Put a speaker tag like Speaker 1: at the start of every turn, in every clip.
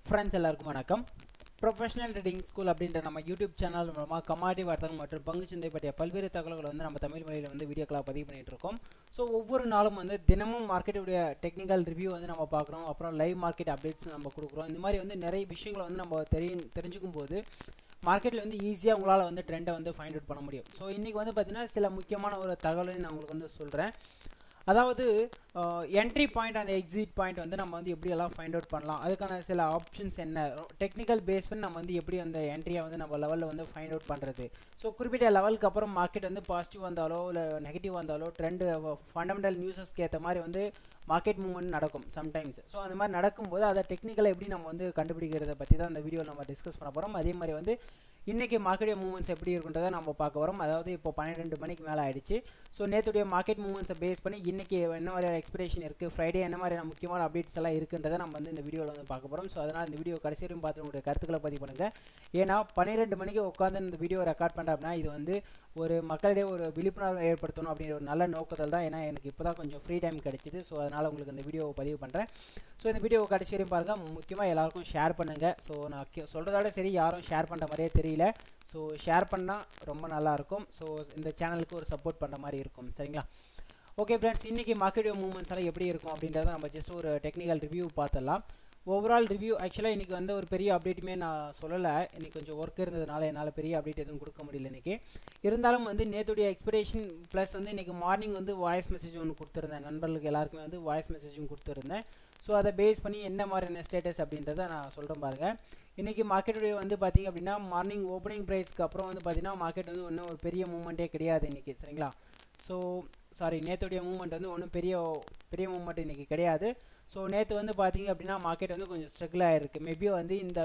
Speaker 1: friends எல்லாருக்கும் வணக்கம் professional trading school அப்படின்ற நம்ம யூடியூப் சேனல் மூலமாக கமாடி வர்த்தகம் மற்றும் பங்கு சந்தை பற்றிய பல்வேறு தகவல்களை வந்து நம்ம தமிழ் மொழியில் வந்து வீடியோக்களாக பதிவு பண்ணிட்டு இருக்கோம் ஸோ ஒவ்வொரு நாளும் வந்து தினமும் மார்க்கெட்டுடைய டெக்னிக்கல் ரிவ்யூ வந்து நம்ம பார்க்குறோம் அப்புறம் லைவ் மார்க்கெட் அப்டேட்ஸ் நம்ம கொடுக்குறோம் இந்த மாதிரி வந்து நிறைய விஷயங்களை வந்து நம்ம தெரியும் தெரிஞ்சுக்கும் போது மார்க்கெட்டில் வந்து ஈஸியாக உங்களால் வந்து ட்ரெண்டை வந்து ஃபைண்ட் அவுட் பண்ண முடியும் ஸோ இன்றைக்கி வந்து பார்த்திங்கன்னா சில முக்கியமான ஒரு தகவலை நான் உங்களுக்கு வந்து சொல்கிறேன் அதாவது என்ட்ரி பாயிண்ட் அந்த எக்ஸிட் பாயிண்ட் வந்து நம்ம வந்து எப்படியெல்லாம் ஃபைண்ட் அவுட் பண்ணலாம் அதுக்கான சில ஆப்ஷன்ஸ் என்ன டெக்னிக்கல் பேஸ் பண்ணி நம்ம வந்து எப்படி அந்த என்ட்ரியை வந்து நம்ம லெவலில் வந்து ஃபைண்ட் அவுட் பண்ணுறது ஸோ குறிப்பிட்ட லெவலுக்கு அப்புறம் மார்க்கெட் வந்து பாசிட்டிவ் வந்தாலோ இல்லை நெகட்டிவ் வந்தாலோ ட்ரெண்டு ஃபண்டமெண்டல் நியூஸஸ்க்கு ஏற்ற மாதிரி வந்து மார்க்கெட் மூவ்மெண்ட் நடக்கும் சம்டைம்ஸ் ஸோ அந்த மாதிரி நடக்கும்போது அதை டெக்னிக்கலை எப்படி நம்ம வந்து கண்டுபிடிக்கிறத பற்றி தான் இந்த வீடியோ நம்ம டிஸ்கஸ் பண்ண போகிறோம் அதே மாதிரி வந்து இன்றைக்கி மார்க்கெட் மூவ்மெண்ட்ஸ் எப்படி இருக்குன்றதை நம்ம பார்க்க வரோம் அதாவது இப்போ பன்னிரெண்டு மணிக்கு மேலே ஆயிடுச்சு ஸோ நேற்றுடைய மார்க்கெட் மூவ்மெண்ட்ஸை பேஸ் பண்ணி இன்றைக்கி என்ன மாதிரியான எக்ஸ்பிரேஷன் இருக்குது ஃப்ரைடே என்ன மாதிரியான முக்கியமான அப்டேட்ஸ் எல்லாம் இருக்குன்றதை நம்ம வந்து இந்த வீடியோவில் வந்து பார்க்க போகிறோம் ஸோ அதனால் இந்த வீடியோ கடைசி வரையும் பார்த்து உங்களுடைய கருத்துக்களை பதிவு பண்ணுங்கள் ஏன்னா பன்னிரெண்டு மணிக்கு உட்காந்து இந்த வீடியோ ரெக்கார்ட் பண்ணுறேன் அப்படின்னா இது வந்து ஒரு மக்களிடையே ஒரு விழிப்புணர்வு ஏற்படுத்தணும் அப்படின்ற ஒரு நல்ல நோக்கத்தில் தான் ஏன்னா எனக்கு இப்போ தான் கொஞ்சம் ஃப்ரீ டைம் கிடைச்சிது ஸோ அதனால் உங்களுக்கு இந்த வீடியோவை பதிவு பண்ணுறேன் ஸோ இந்த வீடியோ கடைசி வரையும் பாருங்கள் முக்கியமாக எல்லாருக்கும் ஷேர் பண்ணுங்கள் ஸோ நான் சொல்கிறதோட சரி யாரும் ஷேர் பண்ணுற மாதிரியே தெரியல ஸோ ஷேர் பண்ணால் ரொம்ப நல்லாயிருக்கும் ஸோ இந்த சேனலுக்கு ஒரு சப்போர்ட் பண்ணுற மாதிரி இருக்கும் சரிங்களா ஓகே ஃப்ரெண்ட்ஸ் இன்றைக்கி மார்க்கெட் மூவ்மெண்ட்ஸ் எல்லாம் எப்படி இருக்கும் அப்படின்றத நம்ம ஜஸ்ட் ஒரு டெக்னிக்கல் ரிவ்யூ பார்த்துடலாம் ஓவரால் ரிவ்யூ ஆக்சுவலாக இன்றைக்கி வந்து ஒரு பெரிய அப்டேட்டுமே நான் சொல்லலை இன்றைக்கி கொஞ்சம் ஒர்க் இருந்ததுனால என்னால் பெரிய அப்டேட் எதுவும் கொடுக்க முடியல இன்றைக்கி இருந்தாலும் வந்து நேற்றுடைய எக்ஸ்பெக்டேஷன் ப்ளஸ் வந்து இன்றைக்கி மார்னிங் வந்து வாய்ஸ் மெசேஜ் ஒன்று கொடுத்துருந்தேன் நண்பர்களுக்கு எல்லாருக்குமே வந்து வாய்ஸ் மெசேஜும் கொடுத்துருந்தேன் ஸோ அதை பேஸ் பண்ணி என்ன மாதிரியான ஸ்டேட்டஸ் அப்படின்றத நான் சொல்கிறேன் பாருங்கள் இன்றைக்கி மார்க்கெட்டுடைய வந்து பார்த்திங்க அப்படின்னா மார்னிங் ஓப்பனிங் ப்ரைஸ்க்கு அப்புறம் வந்து பார்த்திங்கன்னா மார்க்கெட் வந்து ஒன்றும் ஒரு பெரிய மூவ்மெண்ட்டே கிடையாது இன்றைக்கி சரிங்களா ஸோ சாரி நேற்றுடைய மூவ்மெண்ட் வந்து ஒன்றும் பெரிய பெரிய மூவ்மெண்ட் இன்றைக்கி கிடையாது ஸோ நேற்று வந்து பார்த்திங்க அப்படின்னா மார்க்கெட் வந்து கொஞ்சம் ஸ்ட்ரகிள் ஆகிருக்கு மேபி வந்து இந்த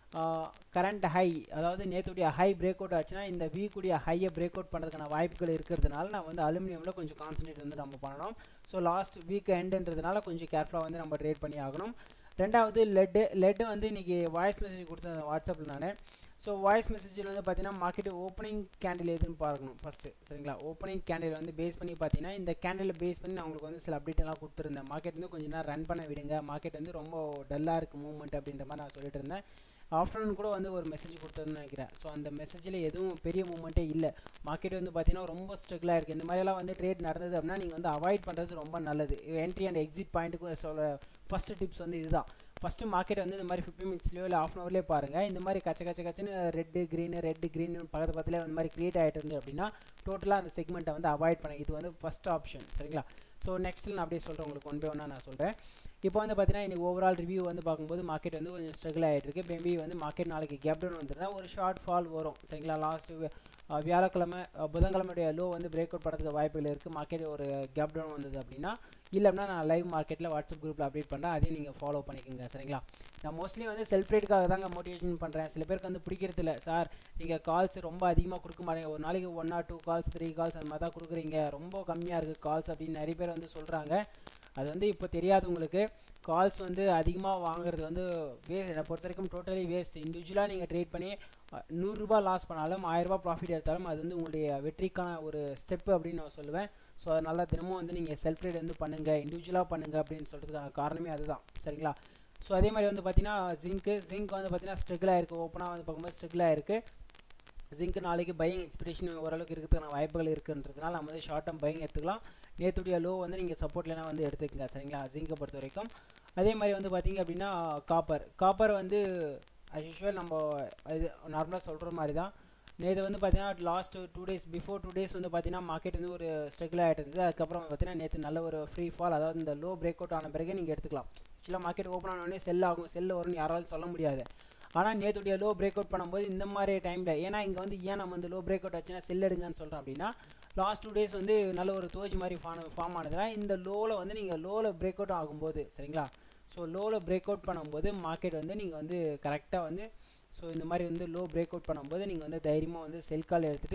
Speaker 1: கரண்ட் ஹை அதாவது நேற்றுடைய ஹை பிரேக் அவுட் ஆச்சுன்னா இந்த வீக்குடைய ஹையை பிரேக் அவுட் பண்ணுறதுக்கான வாய்ப்புகள் இருக்கிறதுனால நான் வந்து அலுமினியமில் கொஞ்சம் கான்சன்ட்ரேட் வந்து நம்ம பண்ணணும் ஸோ லாஸ்ட் வீக் எண்டுன்றதுனால கொஞ்சம் கேர்ஃபுல்லாக வந்து நம்ம ட்ரேட் பண்ணி ஆகணும் ரெண்டாவது லெட்டு லெட்டு வந்து இன்றைக்கி வாய்ஸ் மெசேஜ் கொடுத்தேன் வாட்ஸ்அப்பில் நான் ஸோ வாய்ஸ் மெசேஜில் வந்து பார்த்தீங்கன்னா மார்க்கெட் ஓப்பனிங் கேண்டில் எதுன்னு பார்க்கணும் ஃபஸ்ட்டு சரிங்களா ஓப்பனிங் கேண்டில் வந்து பேஸ் பண்ணி பார்த்தீங்கன்னா இந்த கேண்டில் பேஸ் பண்ணி நான் உங்களுக்கு வந்து சில அப்டேட் எல்லாம் கொடுத்துருந்தேன் மார்க்கெட் வந்து கொஞ்சம் நேரம் ரன் பண்ண விடுங்க மார்க்கெட் வந்து ரொம்ப டல்லாக இருக்குது மூவ்மெண்ட் அப்படின்ற மாதிரி நான் சொல்லிட்டு இருந்தேன் ஆஃப்டர்நூன் கூட வந்து ஒரு மெசேஜ் கொடுத்ததுன்னு நினைக்கிறேன் ஸோ அந்த மெசேஜில் எதுவும் பெரிய மூவ்மெண்ட்டே இல்லை மார்க்கெட் வந்து பார்த்தீங்கன்னா ரொம்ப ஸ்ட்ரகிளாக இருக்குது இந்த மாதிரிலாம் வந்து ட்ரேட் நடந்தது அப்படின்னா நீங்கள் வந்து அவாய்ட் பண்ணுறது ரொம்ப நல்லது என்ட்ரி அண்ட் எக்ஸிட் பாயிண்ட்டுக்கு சொல்கிற ஃபஸ்ட்டு டிப்ஸ் வந்து இதுதான் ஃபஸ்ட்டு மார்க்கெட் வந்து இந்த மாதிரி ஃபிஃப்டி மினிட்ஸ்லையோ இல்லை ஆஃப் அன் ஹவர்லேயே பாருங்கள் இந்த மாதிரி கச்ச கச்ச கச்சன்னு ரெட்டு க்ரீனு ரெட்டு க்ரீனு பக்கத்து பக்கத்தில் இந்த மாதிரி க்ரியேட் ஆகிட்டு இருந்து அப்படின்னா டோட்டலாக அந்த செக்மெண்ட்டை வந்து அவாய்ட் பண்ணுங்க இது வந்து ஃபஸ்ட் ஆப்ஷன் சரிங்களா ஸோ நெக்ஸ்ட்டில் நான் அப்படியே சொல்கிறேன் உங்களுக்கு ஒன் பை ஒன்னாக நான் சொல்கிறேன் இப்போ வந்து பார்த்தீங்கன்னா இன்றைக்கி ஓவரால் ரிவ்யூ வந்து பார்க்கும்போது மார்க்கெட் வந்து கொஞ்சம் ஸ்ட்ரகிள் ஆகிட்டு இருக்கு மேபி வந்து மார்க்கெட் நாளைக்கு கேப் டவுன் வந்துருந்தா ஒரு ஷார்ட் ஃபால் வரும் சரிங்களா லாஸ்ட்டு வியாழக்கிழமை புதன்கிழமையுடைய லோ வந்து பிரேக் அவுட் பண்ணுறதுக்கு வாய்ப்புகள் இருக்குது மார்க்கெட் ஒரு கேப் டவுன் வந்தது அப்படின்னா இல்லைன்னா நான் லைவ் மார்க்கெட்டில் வாட்ஸ்அப் குரூப்பில் அப்டேட் பண்ணுறேன் அதையும் நீங்கள் ஃபாலோ பண்ணிக்கோங்க சரிங்களா நான் மோஸ்ட்லி வந்து செல்ஃப் ரேட்டுக்காக தாங்க மோட்டிவேஷன் பண்ணுறேன் சில பேருக்கு வந்து பிடிக்கிறது இல்லை சார் நீங்கள் கால்ஸ் ரொம்ப அதிகமாக கொடுக்க மாட்டேங்க ஒரு நாளைக்கு one or two calls three calls அந்த மாதிரி தான் கொடுக்குறீங்க ரொம்ப கம்மியாக இருக்குது கால்ஸ் அப்படின்னு நிறைய பேர் வந்து சொல்கிறாங்க அது வந்து இப்போ தெரியாது உங்களுக்கு கால்ஸ் வந்து அதிகமாக வாங்குறது வந்து வே என்னை பொறுத்த வரைக்கும் டோட்டலி வேஸ்ட் இண்டிவிஜுவலாக நீங்கள் ட்ரேட் பண்ணி நூறுரூபா லாஸ் பண்ணாலும் ஆயிரரூபா ப்ராஃபிட் எடுத்தாலும் அது வந்து உங்களுடைய வெற்றிக்கான ஒரு ஸ்டெப்பு அப்படின்னு நான் சொல்லுவேன் ஸோ அதனால் தினமும் வந்து நீங்கள் செல்ஃப் ட்ரேட் வந்து பண்ணுங்கள் இண்டிவிஜுவலாக பண்ணுங்கள் அப்படின்னு சொல்கிறதுக்கான காரணமே அதுதான் சரிங்களா ஸோ அதே மாதிரி வந்து பார்த்தீங்கன்னா ஜிங்க்கு ஜிங்க் வந்து பார்த்தீங்கன்னா ஸ்ட்ரகிளாக இருக்குது ஓப்பனாக வந்து பார்க்கும்போது ஸ்ட்ரகிளாக இருக்குது ஜிங்க் நாளைக்கு பையிங் எக்ஸ்பெக்டேஷன் ஓரளவுக்கு இருக்கிறதுக்கான வாய்ப்புகள் இருக்குன்றதுனால நம்ம வந்து ஷார்ட் டேர்ம் பையிங் எடுத்துக்கலாம் நேற்றுடைய லோ வந்து நீங்கள் சப்போர்ட்லாம் வந்து எடுத்துக்கங்க சரிங்களா ஜிங்கை பொறுத்த வரைக்கும் அதே மாதிரி வந்து பார்த்தீங்க அப்படின்னா காப்பர் காப்பர் வந்து அஸ் யூஷுவல் நம்ம இது நார்மலாக சொல்கிற மாதிரி தான் நேற்று வந்து பார்த்தீங்கன்னா last two days before two days வந்து பார்த்தீங்கன்னா மார்க்கெட் வந்து ஒரு ஸ்ட்ரகிள் ஆகிட்டு இருந்தது அதுக்கப்புறம் பார்த்தீங்கன்னா நேற்று நல்ல ஒரு ஃப்ரீ ஃபால் அதாவது இந்த லோ பிரேக் அவுட் ஆன பிறகு நீங்கள் எடுத்துக்கலாம் ஆக்சுவலாக மார்க்கெட் ஓப்பன் ஆனோடனே செல் ஆகும் செல் வரும்னு யாராலும் சொல்ல முடியாது ஆனால் நேற்றுடைய லோ பிரேக் அவுட் பண்ணும்போது இந்த மாதிரி டைமில் ஏன்னா இங்கே வந்து ஏன் நம்ம வந்து லோ பிரேக் அவுட் ஆச்சுன்னா செல் எடுங்கன்னு சொல்கிறோம் அப்படின்னா லாஸ்ட் டூ டேஸ் வந்து நல்ல ஒரு தோஜ் மாதிரி ஃபார்ம் ஃபார்ம் ஆனதுனா இந்த லோவில் வந்து நீங்கள் லோவில் பிரேக் அவுட் ஆகும்போது சரிங்களா ஸோ லோவில் பிரேக் அவுட் பண்ணும்போது மார்க்கெட் வந்து நீங்கள் வந்து கரெக்டாக வந்து ஸோ இந்த மாதிரி வந்து லோ பிரேக் அவுட் பண்ணும்போது நீங்கள் வந்து தைரியமாக வந்து செல் கால் எடுத்துகிட்டு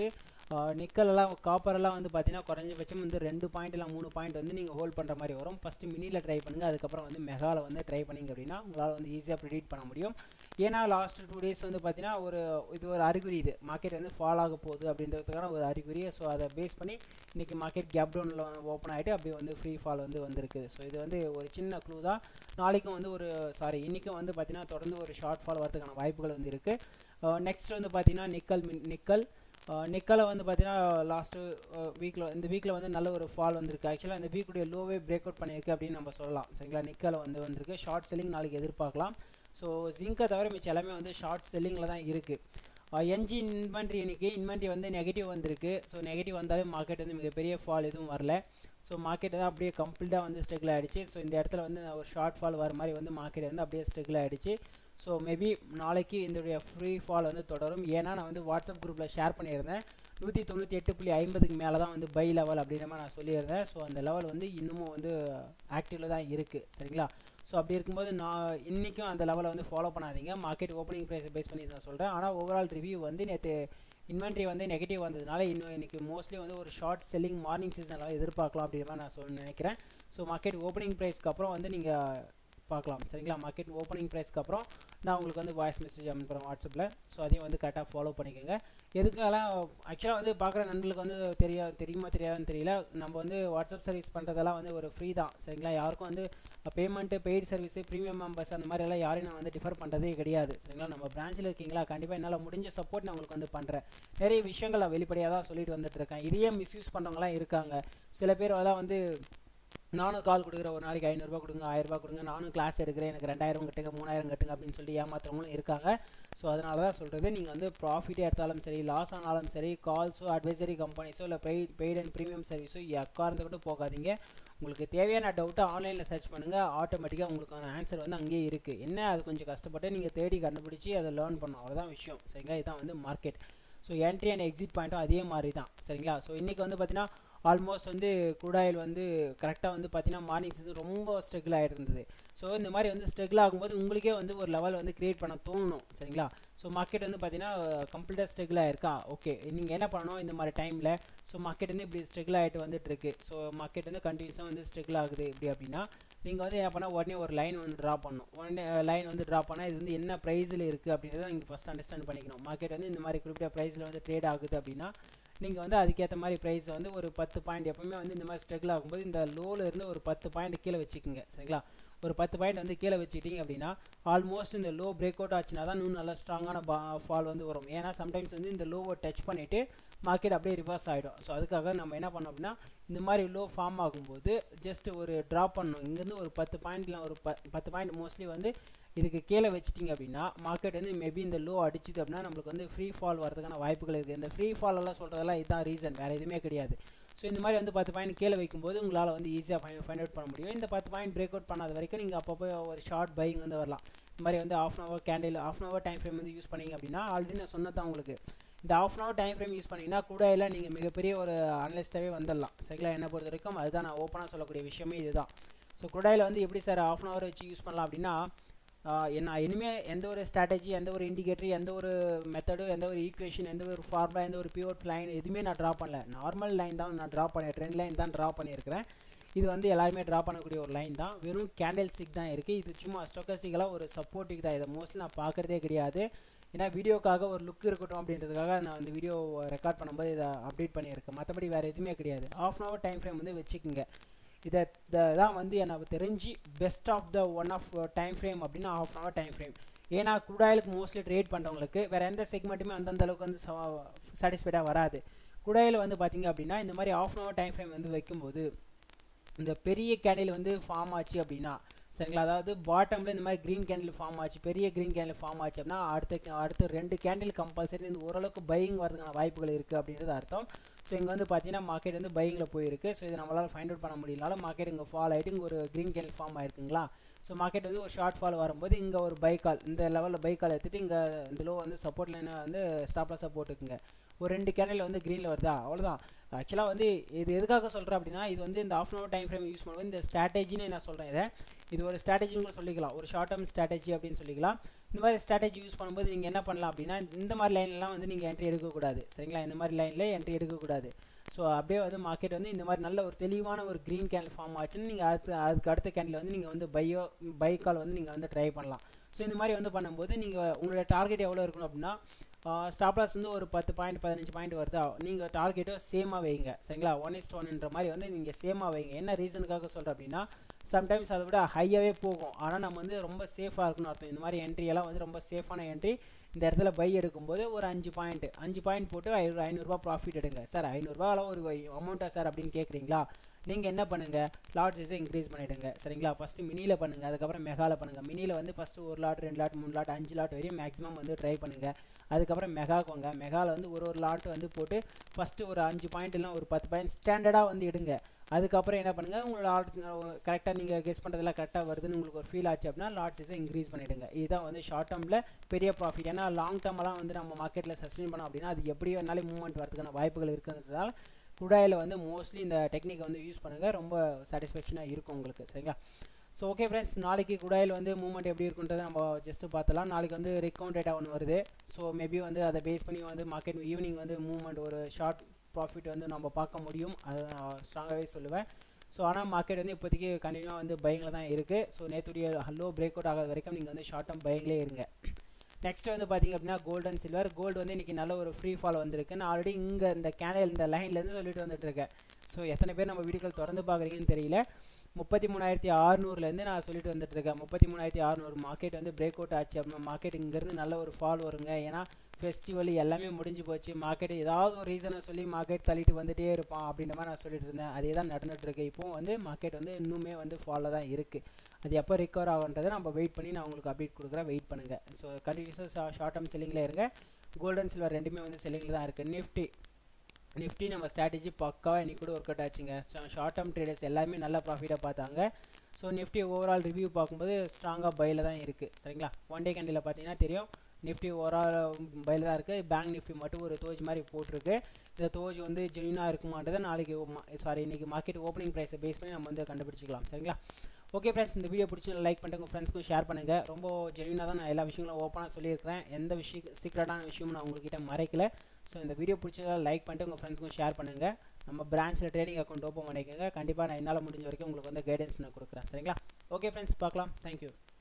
Speaker 1: நிக்கல் எல்லாம் காப்பர் எல்லாம் வந்து பார்த்தீங்கன்னா குறைஞ்சபட்சம் வந்து ரெண்டு பாயிண்ட் இல்லை மூணு பாயிண்ட் வந்து நீங்கள் ஹோல்ட் பண்ணுற மாதிரி வரும் ஃபஸ்ட்டு மினியில் ட்ரை பண்ணுங்கள் அதுக்கப்புறம் வந்து மெகாவில் வந்து ட்ரை பண்ணிங்க அப்படின்னா உங்களால் வந்து ஈஸியாக ப்ரிடிக்ட் பண்ண முடியும் ஏன்னா லாஸ்ட் டூ டேஸ் வந்து பார்த்தீங்கன்னா ஒரு இது ஒரு அறிகுறி இது மார்க்கெட் வந்து ஃபால் ஆக போகுது அப்படின்றதுக்கான ஒரு அறிகுறி ஸோ அதை பேஸ் பண்ணி இன்றைக்கி மார்க்கெட் கேப் டவுனில் ஓப்பன் ஆகிட்டு அப்படியே வந்து ஃப்ரீ ஃபால் வந்து வந்திருக்குது ஸோ இது வந்து ஒரு சின்ன க்ளூ தான் நாளைக்கும் வந்து ஒரு சாரி இன்றைக்கும் வந்து பார்த்திங்கன்னா தொடர்ந்து ஒரு ஷார்ட் ஃபால் வரதுக்கான வாய்ப்புகள் வந்து இருக்குது நெக்ஸ்ட் வந்து பார்த்திங்கன்னா நிக்கல் மின் நிக்கல் நிக்கலை வந்து பார்த்தீங்கன்னா லாஸ்ட்டு வீக்கில் இந்த வீக்கில் வந்து நல்ல ஒரு ஃபால் வந்திருக்கு ஆக்சுவலாக இந்த வீக்குடைய லோவே பிரேக் அவுட் பண்ணியிருக்கு அப்படின்னு நம்ம சொல்லலாம் சரிங்களா நிக்கலை வந்து வந்திருக்கு ஷார்ட் செல்லிங் நாளைக்கு எதிர்பார்க்கலாம் ஸோ ஜிங்கை தவிர மிச்சம் எல்லாமே வந்து ஷார்ட் செல்லிங்கில் தான் இருக்குது என்ஜி இன்வென்ட்ரி இன்னைக்கு இன்வென்ட்ரி வந்து நெகட்டிவ் வந்திருக்கு ஸோ நெகட்டிவ் வந்தாலே மார்க்கெட் வந்து மிகப்பெரிய ஃபால் எதுவும் வரல ஸோ மார்க்கெட் தான் அப்படியே கம்ப்ளீட்டாக வந்து ஸ்ட்ரகிள் ஆகிடுச்சு ஸோ இந்த இடத்துல வந்து ஒரு ஷார்ட் ஃபால் வர மாதிரி வந்து மார்க்கெட் வந்து அப்படியே ஸ்ட்ரகிள் ஆகிடுச்சு ஸோ மேபி நாளைக்கு இதோடைய ஃப்ரீ ஃபால் வந்து தொடரும் ஏன்னா நான் வந்து வாட்ஸ்அப் குரூப்பில் ஷேர் பண்ணியிருந்தேன் நூற்றி தொண்ணூற்றி எட்டு புள்ளி ஐம்பதுக்கு மேலே தான் வந்து பை லெவல் அப்படின்ற மாதிரி நான் சொல்லியிருந்தேன் ஸோ அந்த லெவல் வந்து இன்னமும் வந்து ஆக்டிவில் தான் இருக்குது சரிங்களா ஸோ அப்படி இருக்கும்போது நான் இன்றைக்கும் அந்த லெவலை வந்து ஃபாலோ பண்ணாதீங்க மார்க்கெட் ஓப்பனிங் ப்ரைஸை பேஸ் பண்ணி நான் சொல்கிறேன் ஆனால் ஓவரால் ரிவ்யூ வந்து நேற்று இன்வென்ட்ரி வந்து நெகட்டிவ் வந்ததுனால இன்னும் இன்றைக்கி மோஸ்ட்லி வந்து ஒரு ஷார்ட் செல்லிங் மார்னிங் சீசனில் எதிர்பார்க்கலாம் அப்படின்ற மாதிரி நான் சொல்ல நினைக்கிறேன் ஸோ மார்க்கெட் ஓப்பனிங் ப்ரைஸ்க்கு அப்புறம் வந்து நீங்கள் பார்க்கலாம் சரிங்களா மார்க்கெட் ஓப்பனிங் ப்ரைஸ்க்கு அப்புறம் நான் உங்களுக்கு வந்து வாய்ஸ் மெசேஜ் அனுப்புகிறேன் வாட்ஸ்அப்பில் ஸோ அதையும் வந்து கரெக்டாக ஃபாலோ பண்ணிக்கோங்க எதுக்கெல்லாம் ஆக்சுவலாக வந்து பார்க்குற நண்பர்களுக்கு வந்து தெரியா தெரியுமா தெரியாதுன்னு தெரியல நம்ம வந்து வாட்ஸ்அப் சர்வீஸ் பண்ணுறதெல்லாம் வந்து ஒரு ஃப்ரீ தான் சரிங்களா யாருக்கும் வந்து payment paid service premium members அந்த மாதிரி எல்லாம் யாரையும் நான் வந்து டிஃபர் பண்ணுறதே கிடையாது சரிங்களா நம்ம பிரான்ச்சில் இருக்கீங்களா கண்டிப்பாக என்னால் முடிஞ்ச சப்போர்ட் நான் உங்களுக்கு வந்து பண்ணுறேன் நிறைய விஷயங்கள் நான் வெளிப்படையாக தான் சொல்லிட்டு வந்துட்டு இருக்கேன் இதையே மிஸ்யூஸ் பண்ணுறவங்களாம் இருக்காங்க சில பேர் அதெல்லாம் வந்து நானும் கால் கொடுக்குற ஒரு நாளைக்கு ஐநூறுரூவா கொடுங்க ஆயிரரூபா கொடுங்க நானும் கிளாஸ் எடுக்கிறேன் எனக்கு ரெண்டாயிரம் கட்டுங்க மூணாயிரம் கட்டுங்க அப்படின்னு சொல்லி ஏமாத்துறவங்களும் இருக்காங்க ஸோ அதனால தான் சொல்கிறது நீங்கள் வந்து ப்ராஃபிட்டே எடுத்தாலும் சரி லாஸ் ஆனாலும் சரி கால்ஸோ அட்வைசரி கம்பெனிஸோ இல்லை பெய்ட் பெய்ட் அண்ட் ப்ரீமியம் சர்வீஸோ எக்காரந்து கூட போகாதீங்க உங்களுக்கு தேவையான டவுட்டை ஆன்லைனில் சர்ச் பண்ணுங்கள் ஆட்டோமேட்டிக்காக உங்களுக்கான ஆன்சர் வந்து அங்கேயே இருக்குது என்ன அது கொஞ்சம் கஷ்டப்பட்டு நீங்கள் தேடி கண்டுபிடிச்சி அதை லேர்ன் பண்ணணும் அவ்வளோதான் விஷயம் சரிங்களா இதுதான் வந்து market so entry and exit பாயிண்ட்டும் அதே மாதிரி தான் சரிங்களா ஸோ இன்றைக்கி வந்து பார்த்தீங்கன்னா ஆல்மோஸ்ட் வந்து குடாயில் வந்து கரெக்டாக வந்து பார்த்தீங்கன்னா மார்னிங் சீசன் ரொம்ப ஸ்ட்ரகிள் ஆகிட்டு இருந்தது ஸோ இந்த மாதிரி வந்து ஸ்ட்ரகிள் ஆகும்போது உங்களுக்கே வந்து ஒரு லெவல் வந்து க்ரியேட் பண்ண தோணும் சரிங்களா ஸோ மார்க்கெட் வந்து பார்த்தீங்கன்னா கம்ப்ளீட்டாக ஸ்ட்ரகிள் ஆயிருக்கா ஓகே நீங்கள் என்ன பண்ணணும் இந்த மாதிரி டைமில் ஸோ மார்க்கெட் வந்து இப்படி ஸ்ட்ரகிள் ஆகிட்டு வந்துட்டு இருக்கு ஸோ மார்க்கெட் வந்து கண்டினியூஸாக வந்து ஸ்ட்ரகிள் ஆகுது இப்படி அப்படின்னா நீங்கள் வந்து என்ன பண்ணால் உடனே ஒரு லைன் வந்து ட்ரா பண்ணணும் உடனே லைன் வந்து ட்ரா பண்ணால் இது வந்து என்ன ப்ரைஸில் இருக்குது அப்படின்றத நீங்கள் ஃபஸ்ட் அண்டர்ஸ்டாண்ட் பண்ணிக்கணும் மார்க்கெட் வந்து இந்த மாதிரி குறிப்பிட்ட ப்ரைஸில் வந்து ட்ரேட் ஆகுது அப்படின்னா நீங்கள் வந்து அதுக்கேற்ற மாதிரி ப்ரைஸ் வந்து ஒரு பத்து பாயிண்ட் எப்பவுமே வந்து இந்த மாதிரி ஸ்ட்ரகிள் ஆகும்போது இந்த லோவில் இருந்து ஒரு பத்து பாயிண்ட் கீழே வச்சுக்கோங்க சரிங்களா ஒரு பத்து பாயிண்ட் வந்து கீழே வச்சுக்கிட்டீங்க அப்படின்னா ஆல்மோஸ்ட் இந்த லோ பிரேக் அவுட் ஆச்சுன்னா தான் இன்னும் நல்லா ஸ்ட்ராங்கான பா ஃபால் வந்து வரும் ஏன்னா சம்டைம்ஸ் வந்து இந்த லோவை டச் பண்ணிவிட்டு மார்க்கெட் அப்படியே ரிவர்ஸ் ஆகிடும் ஸோ அதுக்காக நம்ம என்ன பண்ணோம் அப்படின்னா இந்த மாதிரி லோ ஃபார்ம் ஆகும்போது ஜஸ்ட் ஒரு ட்ராப் பண்ணணும் இங்கேருந்து ஒரு பத்து பாயிண்ட்ல ஒரு ப பத்து பாயிண்ட் மோஸ்ட்லி வந்து இதுக்கு கீழே வச்சிட்டிங்க அப்படின்னா மார்க்கெட் வந்து மேபி இந்த லோ அடிச்சுது அப்படின்னா நம்மளுக்கு வந்து ஃப்ரீ ஃபால் வரதுக்கான வாய்ப்புகள் இருக்குது இந்த ஃப்ரீ ஃபால் எல்லாம் சொல்கிறதெல்லாம் இதுதான் ரீசன் வேறு எதுவுமே கிடையாது ஸோ இந்த மாதிரி வந்து பத்து பாயிண்ட் கீழே வைக்கும்போது உங்களால் வந்து ஈஸியாக ஃபைன் ஃபைண்ட் அவுட் பண்ண முடியும் இந்த பத்து பாயிண்ட் பிரேக் அவுட் பண்ணாத வரைக்கும் நீங்கள் அப்பப்போ ஒரு ஷார்ட் பையிங் வந்து வரலாம் இந்த மாதிரி வந்து half an hour candle half an hour time frame வந்து யூஸ் பண்ணிங்க அப்படின்னா ஆல்ரெடி நான் சொன்னதான் உங்களுக்கு இந்த half an hour time frame use பண்ணிங்கன்னா கூட எல்லாம் நீங்கள் மிகப்பெரிய ஒரு அனலிஸ்ட்டாகவே வந்துடலாம் சரிங்களா என்னை பொறுத்த வரைக்கும் அதுதான் நான் ஓப்பனாக சொல்லக்கூடிய விஷயமே இதுதான் ஸோ குடாயில் வந்து எப்படி சார் ஆஃப் அன் ஹவர் வச்சு யூஸ் பண்ணலாம் அப்படின்னா என்ன இனிமேல் எந்த ஒரு ஸ்ட்ராட்டஜி எந்த ஒரு இண்டிகேட்டர் எந்த ஒரு மெத்தடு எந்த ஒரு ஈக்குவேஷன் எந்த ஒரு ஃபார்முலா எந்த ஒரு பியூர் லைன் எதுவுமே நான் ட்ரா பண்ணல நார்மல் லைன் தான் நான் ட்ரா பண்ணேன் ட்ரெண்ட் லைன் தான் ட்ரா பண்ணியிருக்கிறேன் இது வந்து எல்லாருமே ட்ரா பண்ணக்கூடிய ஒரு லைன் தான் வெறும் கேண்டில் ஸ்டிக் தான் இருக்குது இது சும்மா ஸ்டோக்கஸ்டிக்கலாக ஒரு சப்போர்ட்டிக் தான் இதை மோஸ்ட்லி நான் பார்க்குறதே கிடையாது ஏன்னா வீடியோக்காக ஒரு லுக் இருக்கட்டும் அப்படின்றதுக்காக நான் அந்த வீடியோ ரெக்கார்ட் பண்ணும்போது இதை அப்டேட் பண்ணியிருக்கேன் மற்றபடி வேறு எதுவுமே கிடையாது half an hour time frame வந்து வச்சுக்கோங்க இதை தான் வந்து எனக்கு தெரிஞ்சு best of the one of time frame அப்படின்னா half an hour time frame ஏன்னா குடாயிலுக்கு மோஸ்ட்லி ட்ரேட் பண்ணுறவங்களுக்கு வேறு எந்த செக்மெண்ட்டுமே அந்தந்த அளவுக்கு வந்து சாட்டிஸ்ஃபைடாக வராது குடாயில் வந்து பார்த்திங்க அப்படின்னா இந்த மாதிரி half an hour time frame வந்து வைக்கும்போது இந்த பெரிய கேண்டில் வந்து ஃபார்ம் ஆச்சு அப்படின்னா சரிங்களா அதாவது பாட்டமில் இந்த மாதிரி க்ரீன் கேண்டில் ஃபார்ம் ஆச்சு பெரிய க்ரீன் கேண்டில் ஃபார்ம் ஆச்சு அப்படின்னா அடுத்த அடுத்து ரெண்டு கேண்டில் கம்பல்சரி இந்த ஓரளவுக்கு பையிங் வரதுக்கான வாய்ப்புகள் இருக்குது அப்படின்றது அர்த்தம் ஸோ இங்கே வந்து பார்த்தீங்கன்னா மார்க்கெட் வந்து பையிங்கில் போயிருக்கு ஸோ இது நம்மளால் ஃபைண்ட் அவுட் பண்ண முடியலனாலும் மார்க்கெட் இங்கே ஃபால் ஆகிட்டு இங்கே ஒரு க்ரீன் கேண்டில் ஃபார்ம் ஆயிருக்குங்களா ஸோ மார்க்கெட் வந்து ஒரு ஷார்ட் ஃபால் வரும்போது இங்கே ஒரு பை கால் இந்த லெவலில் பை கால் எடுத்துகிட்டு இங்கே இந்த லோ வந்து சப்போர்ட் லைனை வந்து ஸ்டாப்லாஸாக போட்டுக்குங்க ஒரு ரெண்டு கேண்டில் வந்து க்ரீனில் வருதா அவ்வளோதான் ஆக்சுவலாக வந்து இது எதுக்காக சொல்கிறேன் அப்படின்னா இது வந்து இந்த half an hour time frame use பண்ணும்போது இந்த ஸ்ட்ராட்டஜின்னு நான் சொல்கிறேன் இதை இது ஒரு ஸ்ட்ராட்டஜின்னு கூட சொல்லிக்கலாம் ஒரு ஷார்ட் டேர்ம் ஸ்ட்ராட்டஜி அப்படின்னு சொல்லிக்கலாம் இந்த மாதிரி ஸ்ட்ராட்டஜி யூஸ் பண்ணும்போது நீங்கள் என்ன பண்ணலாம் அப்படின்னா இந்த மாதிரி லைன்லாம் வந்து நீங்கள் என்ட்ரி எடுக்கக்கூடாது சரிங்களா இந்த மாதிரி லைனில் என்ட்ரி எடுக்கக்கூடாது ஸோ அப்படியே வந்து மார்க்கெட் வந்து இந்த மாதிரி நல்ல ஒரு தெளிவான ஒரு க்ரீன் கேண்டில் ஃபார்ம் ஆச்சுன்னு நீங்கள் அடுத்து அதுக்கு அடுத்த கேண்டில் வந்து நீங்கள் வந்து பையோ பை கால் வந்து நீங்கள் வந்து ட்ரை பண்ணலாம் ஸோ இந்த மாதிரி வந்து பண்ணும்போது நீங்கள் உங்களோட டார்கெட் எவ்வளோ இருக்கணும் அப்படின்னா ஸ்டாப் லாஸ் வந்து ஒரு பத்து பாயிண்ட் பதினஞ்சு பாயிண்ட் வருதா நீங்கள் டார்கெட்டும் சேமாக வைங்க சரிங்களா ஒன் இஸ்ட் ஒன்ன்ற மாதிரி வந்து நீங்கள் சேமாக வைங்க என்ன ரீசனுக்காக சொல்கிறேன் அப்படின்னா சம்டைம்ஸ் அதை விட ஹையாகவே போகும் ஆனால் நம்ம வந்து ரொம்ப சேஃபாக இருக்கணும் அர்த்தம் இந்த மாதிரி என்ட்ரி எல்லாம் வந்து ரொம்ப சேஃபான என்ட்ரி இந்த இடத்துல பை எடுக்கும்போது ஒரு அஞ்சு பாயிண்ட் அஞ்சு பாயிண்ட் போட்டு ஐநூறு ஐநூறுரூவா ப்ராஃபிட் எடுங்க சார் ஐநூறுரூவாலாம் ஒரு அமௌண்ட்டா சார் அப்படின்னு கேட்குறீங்களா நீங்கள் என்ன பண்ணுங்கள் லாட் சைஸை இன்க்ரீஸ் பண்ணிவிடுங்க சரிங்களா ஃபஸ்ட்டு மினியில் பண்ணுங்கள் அதுக்கப்புறம் மெகாவில் பண்ணுங்கள் மினியில் வந்து ஃபஸ்ட்டு ஒரு லாட் ரெண்டு லாட் மூணு லாட் அஞ்சு லாட் வரையும் மேக்ஸிமம் வந்து ட்ரை பண்ணுங்கள் அதுக்கப்புறம் மெகா போங்க மெகாவில் வந்து ஒரு ஒரு லாட் வந்து போட்டு ஃபஸ்ட்டு ஒரு அஞ்சு பாயிண்ட் இல்லை ஒரு பத்து பாயிண்ட் ஸ்டாண்டர்டாக வந்து எடுங்க அதுக்கப்புறம் என்ன பண்ணுங்கள் உங்களோட லாட்ஸ் கரெக்டாக நீங்கள் கெஸ் பண்ணுறதெல்லாம் கரெக்டாக வருதுன்னு உங்களுக்கு ஒரு ஃபீல் ஆச்சு அப்படின்னா லாட் சைஸை இன்க்ரீஸ் பண்ணிவிடுங்க இதுதான் வந்து ஷார்ட் டேர்மில் பெரிய ப்ராஃபிட் ஏன்னா லாங் டேர்மெல்லாம் வந்து நம்ம மார்க்கெட்டில் சஸ்டெயின் பண்ணோம் அப்படின்னா அது எப்படி வேணாலும் மூவ்மெண்ட் வரதுக்கான வாய்ப்புகள் இருக்குன்றதால குடாயில் வந்து மோஸ்ட்லி இந்த டெக்னிக்கை வந்து யூஸ் பண்ணுங்கள் ரொம்ப சாட்டிஸ்ஃபேக்ஷனாக இருக்கும் உங்களுக்கு சரிங்களா ஸோ ஓகே ஃப்ரெண்ட்ஸ் நாளைக்கு குடாயில் வந்து மூவ்மெண்ட் எப்படி இருக்குன்றதை நம்ம ஜஸ்ட்டு பார்த்தலாம் நாளைக்கு வந்து ரெக்கவுண்ட் டேட்டா ஒன்று வருது ஸோ மேபி வந்து அதை பேஸ் பண்ணி வந்து மார்க்கெட் ஈவினிங் வந்து மூவ்மெண்ட் ஒரு ஷார்ட் ப்ராஃபிட் வந்து நம்ம பார்க்க முடியும் அதை நான் ஸ்ட்ராங்காகவே சொல்லுவேன் ஸோ ஆனால் மார்க்கெட் வந்து இப்போதைக்கு கண்டினியூவாக வந்து பைங்கில் தான் இருக்குது ஸோ நேற்றுடைய ஹலோ பிரேக் அவுட் ஆகாத வரைக்கும் நீங்கள் வந்து ஷார்ட் டேர்ம் பைங்லேயே இருங்க நெக்ஸ்ட் வந்து பார்த்திங்க அப்படின்னா கோல்டு அண்ட் சில்வர் கோல்டு வந்து இன்றைக்கி நல்ல ஒரு ஃப்ரீ ஃபால் வந்திருக்கு நான் ஆல்ரெடி இங்கே இந்த கேனல் இந்த லைன்லேருந்து சொல்லிட்டு வந்துட்டு இருக்கேன் ஸோ எத்தனை பேர் நம்ம வீடியோக்கள் தொடர்ந்து பார்க்குறீங்கன்னு தெரியல முப்பத்தி மூணாயிரத்தி ஆறுநூறுலேருந்து நான் சொல்லிட்டு வந்துட்டு இருக்கேன் முப்பத்தி மூணாயிரத்தி ஆறுநூறு மார்க்கெட் வந்து பிரேக் அவுட் ஆச்சு அப்படின்னா மார்க்கெட் இங்கேருந்து நல்ல ஒரு ஃபால் வருங்க ஏன்னா ஃபெஸ்டிவல் எல்லாமே முடிஞ்சு போச்சு மார்க்கெட் ஏதாவது ஒரு ரீசனை சொல்லி மார்க்கெட் தள்ளிட்டு வந்துட்டே இருப்பான் அப்படின்ற மாதிரி நான் சொல்லிட்டு இருந்தேன் அதே தான் நடந்துட்டு இருக்கு இப்போ வந்து மார்க்கெட் வந்து இன்னுமே வந்து ஃபாலில் தான் இருக்குது அது எப்போ ரிக்கவர் ஆகுன்றதை நம்ம வெயிட் பண்ணி நான் உங்களுக்கு அப்டேட் கொடுக்குறேன் வெயிட் பண்ணுங்கள் ஸோ கண்டினியூஸாக ஷார்ட் டேர்ம் செல்லிங்கில் இருங்க கோல்டன் சில்வர் ரெண்டுமே வந்து செல்லிங்கில் தான் இருக்குது நிஃப்டி நிஃப்டி நம்ம ஸ்ட்ராட்டஜி பக்காவாக இன்றைக்கி கூட ஒர்க் அவுட் ஆச்சுங்க ஸோ ஷார்ட் டேர்ம் ட்ரேடர்ஸ் எல்லாமே நல்ல ப்ராஃபிட்டாக பார்த்தாங்க ஸோ நிஃப்டி ஓவரால் ரிவ்யூ பார்க்கும்போது ஸ்ட்ராங்காக பையில் தான் இருக்குது சரிங்களா ஒன் டே கேண்டில் பார்த்தீங்கன்னா தெரியும் நிஃப்டி ஓவரால் பையில் தான் இருக்குது பேங்க் நிஃப்டி மட்டும் ஒரு தோஜ் மாதிரி போட்டிருக்கு இந்த தோஜ் வந்து ஜெனியூனாக இருக்குமான்றதை நாளைக்கு சாரி இன்றைக்கி மார்க்கெட் ஓப்பனிங் ப்ரைஸை பேஸ் பண்ணி நம்ம வந்து கண்டுபிடிச்சிக்கலாம் சரிங்களா ஓகே ஃப்ரெண்ட்ஸ் இந்த வீடியோ பிடிச்சி லைக் பண்ணிட்டு உங்கள் ஃப்ரெண்ட்ஸ்க்கும் ஷேர் பண்ணுங்கள் ரொம்ப ஜெனியூனாக தான் நான் எல்லா விஷயங்களும் ஓப்பனாக சொல்லியிருக்கிறேன் எந்த விஷயம் சீக்ரெட்டான விஷயமும் நான் உங்கள்கிட்ட மறைக்கல ஸோ இந்த வீடியோ பிடிச்சதா லைக் பண்ணிட்டு உங்கள் ஃப்ரெண்ட்ஸ்க்கும் ஷேர் பண்ணுங்கள் நம்ம பிரான்ச்சில் ட்ரேடிங் அக்கௌண்ட் ஓப்பன் பண்ணிக்கோங்க கண்டிப்பாக நான் என்னால் முடிஞ்ச வரைக்கும் உங்களுக்கு வந்து கைடன்ஸ் நான் கொடுக்குறேன் சரிங்களா ஓகே ஃப்ரெண்ட்ஸ் பார்க்கலாம் தேங்க்யூ